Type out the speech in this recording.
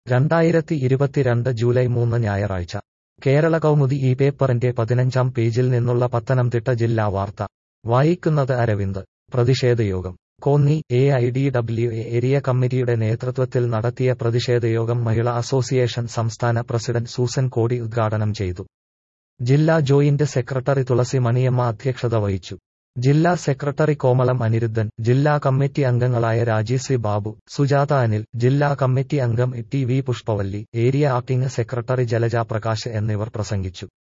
രണ്ടായിരത്തി ഇരുപത്തിരണ്ട് ജൂലൈ മൂന്ന് ഞായറാഴ്ച കേരള കൗമുദി ഈ പേപ്പറിന്റെ പതിനഞ്ചാം പേജിൽ നിന്നുള്ള പത്തനംതിട്ട ജില്ലാ വാർത്ത വായിക്കുന്നത് അരവിന്ദ് പ്രതിഷേധയോഗം Konni A I D W A area കമ്മിറ്റിയുടെ നേതൃത്വത്തിൽ നടത്തിയ പ്രതിഷേധയോഗം മഹിളാ അസോസിയേഷൻ സംസ്ഥാന പ്രസിഡന്റ് സൂസൻ കോടി ഉദ്ഘാടനം ചെയ്തു ജില്ലാ ജോയിന്റ് സെക്രട്ടറി തുളസി മണിയമ്മ അധ്യക്ഷത വഹിച്ചു ജില്ലാ സെക്രട്ടറി കോമളം അനിരുദ്ധൻ ജില്ലാ കമ്മിറ്റി അംഗങ്ങളായ രാജീവ് സി ബാബു സുജാത അനിൽ ജില്ലാ കമ്മിറ്റി അംഗം T V Pushpavalli area acting secretary Jalaja Prakash എന്നിവർ പ്രസംഗിച്ചു